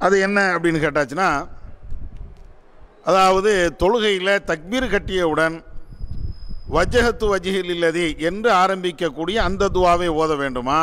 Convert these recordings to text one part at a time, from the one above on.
அது என்ன அப்படின்னு கேட்டாச்சுன்னா அதாவது தொழுகையில் தக்பீர் கட்டியவுடன் வஜ்ஜகத்து வஜிஹில் இல்லதி என்று ஆரம்பிக்கக்கூடிய அந்த துவாவை ஓத வேண்டுமா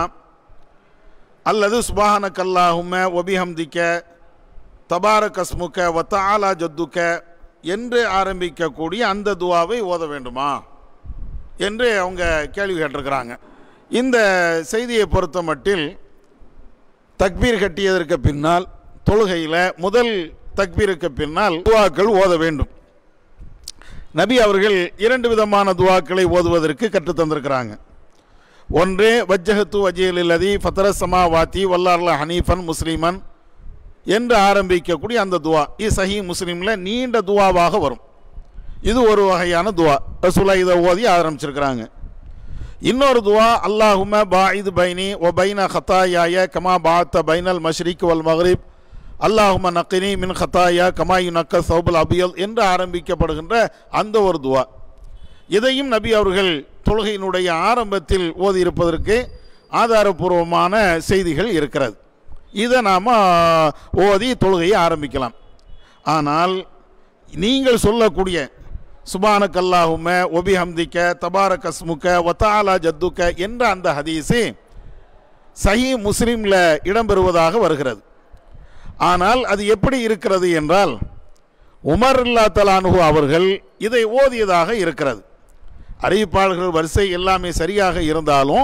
அல்லது சுபான கல்லாஹும ஒபிஹம்திக்க தபார கஸ்முக்க வத்தாலா ஜத்துக்க என்று ஆரம்பிக்கக்கூடிய அந்த துவாவை ஓத வேண்டுமா என்று அவங்க கேள்வி கேட்டிருக்கிறாங்க இந்த செய்தியை பொறுத்த மட்டில் தக்பீர் கட்டியதற்கு பின்னால் தொழுகையில் முதல் தக்பீருக்கு பின்னால் துவாக்கள் ஓத வேண்டும் நபி அவர்கள் இரண்டு விதமான துவாக்களை ஓதுவதற்கு கற்றுத் தந்திருக்கிறாங்க ஒன்று வஜ்ஜகத்து வஜியல் அதி ஃபத்தர சமாவாத்தி வல்லார்ல ஹனீஃபன் முஸ்லிமன் என்று ஆரம்பிக்கக்கூடிய அந்த துவா இது சஹி முஸ்லீமில் நீண்ட துவாவாக வரும் இது ஒரு வகையான துவா ரசூலா இதை ஓதி ஆரம்பிச்சிருக்கிறாங்க இன்னொரு துவா அல்லாஹும பாயிது பைனி ஒ பைன ஹத்தாயாய கமா பாத்த பைனல் மஷ்ரிக் வல் மஹ்ரிப் அல்லாஹும நக்கினி மின் ஹத்தாயா கமாயு நக்க சௌபல் அபியல் என்று ஆரம்பிக்கப்படுகின்ற அந்த ஒரு துவா இதையும் நபி அவர்கள் தொழுகையினுடைய ஆரம்பத்தில் ஓதி இருப்பதற்கு ஆதாரபூர்வமான செய்திகள் இருக்கிறது இதை நாம் ஓதி தொழுகையை ஆரம்பிக்கலாம் ஆனால் நீங்கள் சொல்லக்கூடிய சுபானக் அல்லாஹும ஒபி ஹம்திக்க தபார கஸ்முக்க ஒத்தாலா ஜத்துக்க என்ற அந்த ஹதீஸு சஹி முஸ்லீமில் இடம்பெறுவதாக வருகிறது ஆனால் அது எப்படி இருக்கிறது என்றால் உமர் இல்லா தலானுகு அவர்கள் இதை ஓதியதாக இருக்கிறது அறிவிப்பாளர்கள் வரிசை எல்லாமே சரியாக இருந்தாலும்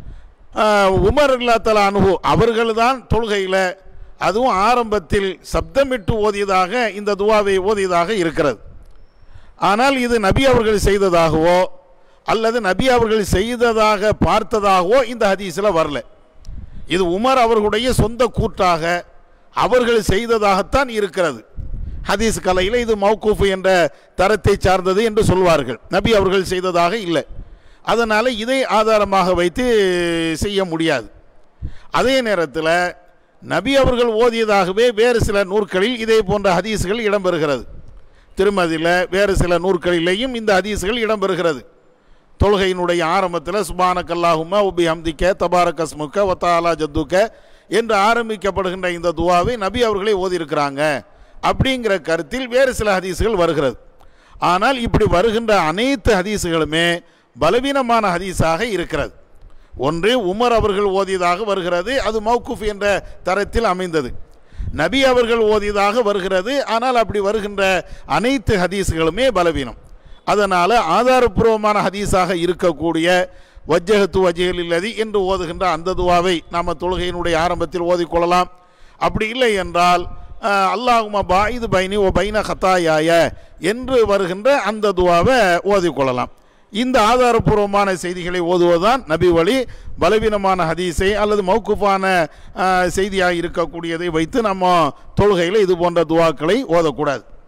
ஆஹ், உமர் இல்லா தலானுகு அவர்கள்தான் தொழுகையில் அதுவும் ஆரம்பத்தில் சப்தமிட்டு ஓதியதாக இந்த துவாவை ஓதியதாக இருக்கிறது ஆனால் இது நபி அவர்கள் செய்ததாகவோ அல்லது நபி அவர்கள் செய்ததாக பார்த்ததாகவோ இந்த ஹதீஸில் வரல இது உமர் அவர்களுடைய சொந்த கூற்றாக அவர்கள் செய்ததாகத்தான் இருக்கிறது ஹதீஸ் கலையில் இது மௌகூஃப் என்ற தரத்தை சார்ந்தது என்று சொல்வார்கள் நபி அவர்கள் செய்ததாக இல்லை அதனால் இதை ஆதாரமாக வைத்து செய்ய முடியாது அதே நேரத்தில் நபி அவர்கள் ஓதியதாகவே வேறு சில நூற்களில் இதே போன்ற ஹதீஸ்கள் இடம்பெறுகிறது திருமதியில் வேறு சில நூற்களிலேயும் இந்த ஹதீஸ்கள் இடம்பெறுகிறது தொழுகையினுடைய ஆரம்பத்தில் சுபானக் அல்லாஹும உபி ஹம்திக்க தபாரக் அஸ்முக்க வத்தாலா ஜத்துக்க என்று ஆரம்பிக்கப்படுகின்ற இந்த துவாவை நபி அவர்களே ஓதியிருக்கிறாங்க அப்படிங்கிற கருத்தில் வேறு சில ஹதீஸுகள் வருகிறது ஆனால் இப்படி வருகின்ற அனைத்து ஹதீஸுகளுமே பலவீனமான ஹதீஸாக இருக்கிறது ஒன்று உமர் அவர்கள் ஓதியதாக வருகிறது அது மௌகுஃப் என்ற தரத்தில் அமைந்தது நபி அவர்கள் ஓதியதாக வருகிறது ஆனால் அப்படி வருகின்ற அனைத்து ஹதீஸுகளுமே பலவீனம் அதனால் ஆதாரப்பூர்வமான ஹதீஸாக இருக்கக்கூடிய வஜ்ஜகத்து வஜ்ஜில் இல்லதி என்று ஓதுகின்ற அந்த துவாவை நாம் தொழுகையினுடைய ஆரம்பத்தில் ஓதிக்கொள்ளலாம் அப்படி இல்லை என்றால் அல்லாஹுமா பாயிது பைனி ஓ பைன ஹத்தாயாய என்று வருகின்ற அந்த துவாவை ஓதிக்கொள்ளலாம் இந்த ஆதாரப்பூர்வமான செய்திகளை ஓதுவதுதான் நபி வழி பலவீனமான ஹதீஸை அல்லது மௌக்குஃபான செய்தியாக இருக்கக்கூடியதை வைத்து நம்ம தொழுகையில் இது போன்ற துவாக்களை ஓதக்கூடாது